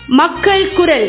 மக்கள் குரல்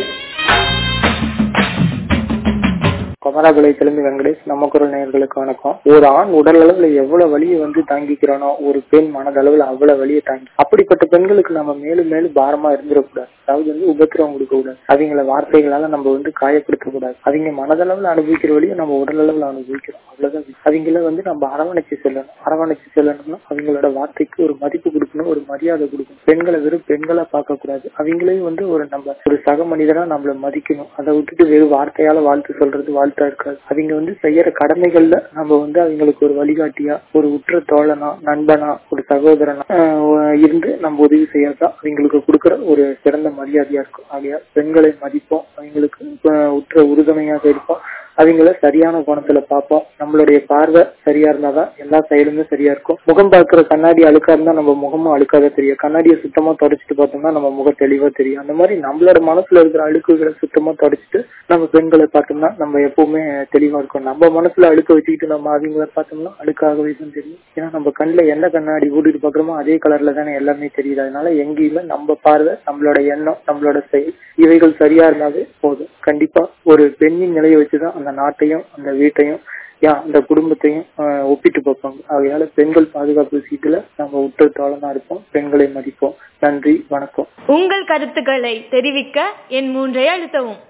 குமராபாளையத்திலிருந்து வெங்கடேஷ் நம்ம குரல் நேயர்களுக்கு வணக்கம் ஒரு ஆண் உடல் அளவுல எவ்வளவு வலியை வந்து தாங்கிக்கிறானோ ஒரு பெண் மனதளவுல அவ்வளவு வலியை தாங்கி அப்படிப்பட்ட பெண்களுக்கு நம்ம மேலும் மேலும் பாரமா இருந்துடக்கூடாது அதாவது வந்து உபத்திரவம் கொடுக்க கூடாது அவங்கள வார்த்தைகளால நம்ம வந்து காயப்படுத்த கூடாது அவங்க மனதளவுல அனுபவிக்கிற வழியை நம்ம உடல் அளவுல அனுபவிக்கிறோம் அவ்வளவுதான் அவங்கள வந்து நம்ம அரவணைச்சு செல்லணும் அரவணைச்சு செல்லணும்னா அவங்களோட வார்த்தைக்கு ஒரு மதிப்பு கொடுக்கணும் ஒரு மரியாதை கொடுக்கணும் பெண்களை வெறும் பெண்களா பார்க்க கூடாது அவங்களையும் வந்து ஒரு நம்ம ஒரு சக மனிதனா நம்மள மதிக்கணும் அதை விட்டுட்டு வெறும் வார்த்தையால வாழ்த்து சொல்றது வாழ்த்தா இருக்காது அவங்க வந்து செய்யற கடமைகள்ல நம்ம வந்து அவங்களுக்கு ஒரு வழிகாட்டியா ஒரு உற்ற தோழனா நண்பனா ஒரு சகோதரனா ஆஹ் இருந்து நம்ம உதவி செய்யறதா அவங்களுக்கு கொடுக்கிற ஒரு சிறந்த மரியாதையா இருக்கும் ஆகையால் பெண்களை மதிப்போம் அவங்களுக்கு ஆஹ் உற்ற உறுதுணையாக இருப்போம் அவங்கள சரியான கோணத்துல பார்ப்போம் நம்மளுடைய பார்வை சரியா இருந்தாதான் எல்லா செயலுமே சரியா இருக்கும் முகம் பார்க்கிற கண்ணாடி அழுக்கா இருந்தா நம்ம முகமும் அழுக்காத தெரியும் கண்ணாடியை சுத்தமா தொடச்சிட்டு பார்த்தோம்னா நம்ம முகம் தெளிவா தெரியும் அந்த மாதிரி நம்மளோட மனசுல இருக்கிற அழுக்குகளை சுத்தமா தொடச்சிட்டு நம்ம பெண்களை பார்த்தோம்னா நம்ம எப்பவுமே தெளிவா இருக்கும் நம்ம மனசுல அழுக்க வச்சுக்கிட்டு நம்ம அவங்கள பார்த்தோம்னா அழுக்காகவே தான் தெரியும் ஏன்னா நம்ம கண்ணுல எந்த கண்ணாடி ஊட்டிட்டு பாக்குறோமோ அதே கலர்ல தானே எல்லாமே தெரியுது அதனால எங்கேயுமே நம்ம பார்வை நம்மளோட எண்ணம் நம்மளோட செயல் இவைகள் சரியா இருந்தாவே போதும் கண்டிப்பா ஒரு பெண்ணின் நிலையை வச்சுதான் அந்த நாட்டையும் அந்த வீட்டையும் ஏன் அந்த குடும்பத்தையும் ஆஹ் ஒப்பிட்டு பார்ப்பாங்க ஆகையால பெண்கள் பாதுகாப்பு விஷயத்துல நம்ம உற்ற தோழனா இருப்போம் பெண்களை மதிப்போம் நன்றி வணக்கம் உங்கள் கருத்துக்களை தெரிவிக்க என் மூன்றை அழுத்தவும்